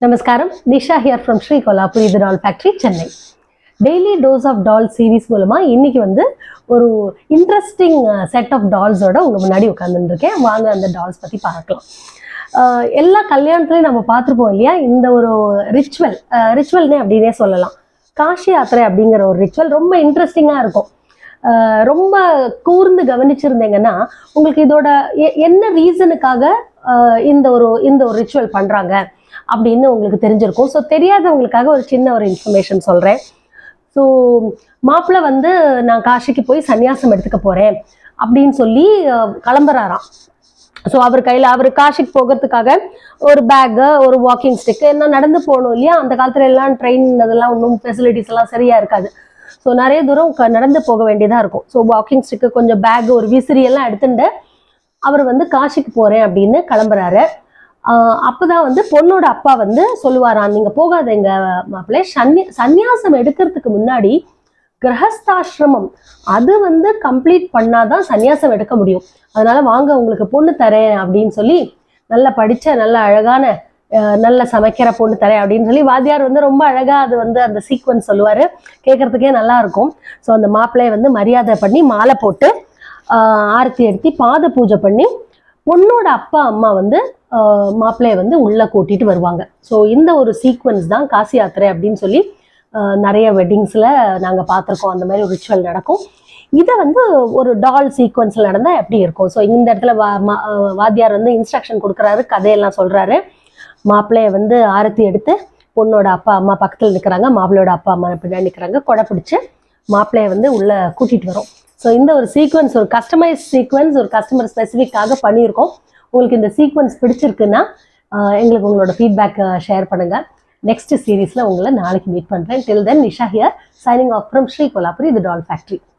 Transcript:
நமஸ்காரம் Nisha here from Sri Kolhapur இது dal factory Chennai daily dose of dal series மூலமா இன்னைக்கு வந்து ஒரு இன்ட்ரெஸ்டிங் செட் ஆஃப் டால்ஸோட உங்க முன்னாடி உட்காந்துருக்கேன் வாங்க அந்த டால்ஸ் பத்தி பார்க்கலாம் அஹ் எல்லா கல்யாணத்துலையும் நம்ம பார்த்துருப்போம் இல்லையா இந்த ஒரு ரிச்சுவல் ரிச்சுவல்னே அப்படின்னே சொல்லலாம் காஷி யாத்திரை அப்படிங்கிற ஒரு ரிச்சுவல் ரொம்ப இன்ட்ரெஸ்டிங்காக இருக்கும் அஹ் ரொம்ப கூர்ந்து கவனிச்சிருந்தீங்கன்னா உங்களுக்கு இதோட எ- என்ன ரீசனுக்காக இந்த ஒரு இந்த ஒரு ரிச்சுவல் பண்றாங்க அப்படின்னு உங்களுக்கு தெரிஞ்சிருக்கும் ஸோ தெரியாதவங்களுக்காக ஒரு சின்ன ஒரு இன்ஃபர்மேஷன் சொல்றேன் ஸோ மாப்பிள்ளை வந்து நான் காஷிக்கு போய் சன்னியாசம் எடுத்துக்க போறேன் அப்படின்னு சொல்லி அஹ், கிளம்புறாராம் ஸோ அவர் கையில் அவர் காஷிக்கு போகிறதுக்காக ஒரு பேக்கு ஒரு வாக்கிங் ஸ்டிக்கு என்ன நடந்து போகணும் இல்லையா அந்த காலத்துல எல்லாம் ட்ரெயின் அதெல்லாம் ஒன்றும் ஃபெசிலிட்டிஸ் எல்லாம் சரியா இருக்காது ஸோ நிறைய தூரம் க- நடந்து போக வேண்டியதாக இருக்கும் ஸோ வாக்கிங் ஸ்டிக்கு கொஞ்சம் பேக் ஒரு விசிறி எல்லாம் எடுத்துட்டு அவர் வந்து காஷிக்கு போறேன் அப்படின்னு கிளம்புறாரு ஆஹ் அப்பதான் வந்து பொண்ணோட அப்பா வந்து சொல்லுவாராம் நீங்க போகாதீங்க மாப்பிள்ளை சன்னி சந்நியாசம் எடுக்கிறதுக்கு முன்னாடி கிரகஸ்தாசிரமம் அது வந்து கம்ப்ளீட் பண்ணாதான் சந்நியாசம் எடுக்க முடியும் அதனால வாங்க உங்களுக்கு பொண்ணு தரேன் அப்படின்னு சொல்லி நல்ல படிச்ச நல்ல அழகான அஹ், நல்ல சமைக்கிற பொண்ணு தரேன் அப்படின்னு சொல்லி வாத்தியார் வந்து ரொம்ப அழகா அது வந்து அந்த சீக்வன்ஸ் சொல்லுவாரு கேட்கறதுக்கே நல்லா இருக்கும் ஸோ அந்த மாப்பிள்ளைய வந்து மரியாதை பண்ணி மாலை போட்டு ஆஹ், ஆரத்தி எடுத்து பாத பூஜை பண்ணி பொண்ணோட அப்பா அம்மா வந்து ஆஹ், மாப்பிள்ளைய வந்து உள்ள கூட்டிட்டு வருவாங்க ஸோ இந்த ஒரு சீக்வன்ஸ் தான் காசி யாத்திரை அப்படின்னு சொல்லி ஆஹ், நிறைய வெட்டிங்ஸ்ல நாங்க பார்த்துருக்கோம் அந்த மாதிரி ஒரு ரிச்சுவல் நடக்கும் இதை வந்து ஒரு டால் சீக்வன்ஸ்ல நடந்தா எப்படி இருக்கும் ஸோ இந்த இடத்துல வா மா- ஆஹ், வாத்தியார் வந்து இன்ஸ்ட்ரக்ஷன் கொடுக்குறாரு கதையெல்லாம் சொல்றாரு மாப்பிள்ளைய வந்து ஆரத்தி எடுத்து பொண்ணோட அப்பா அம்மா பக்கத்தில் நிற்கிறாங்க மாப்பிள்ளையோட அப்பா அம்மா பின்னாடி நிற்கிறாங்க கொடை பிடிச்சு மாப்பிள்ளைய வந்து உள்ள கூட்டிட்டு வரோம் ஸோ இந்த ஒரு சீக்வன்ஸ் ஒரு கஸ்டமைஸ் சீக்வன்ஸ் ஒரு கஸ்டமர் ஸ்பெசிஃபிக்காக பண்ணியிருக்கோம் உங்களுக்கு இந்த சீக்வன்ஸ் பிடிச்சிருக்குன்னா ஆஹ், எங்களுக்கு உங்களோட ஃபீட்பேக் ஷேர் பண்ணுங்க நெக்ஸ்ட் சீரீஸ்ல உங்களை நாளைக்கு மீட் பண்றேன் till then Nisha here signing off from Sri Kolhapuri இது டால் ஃபேக்ட்ரி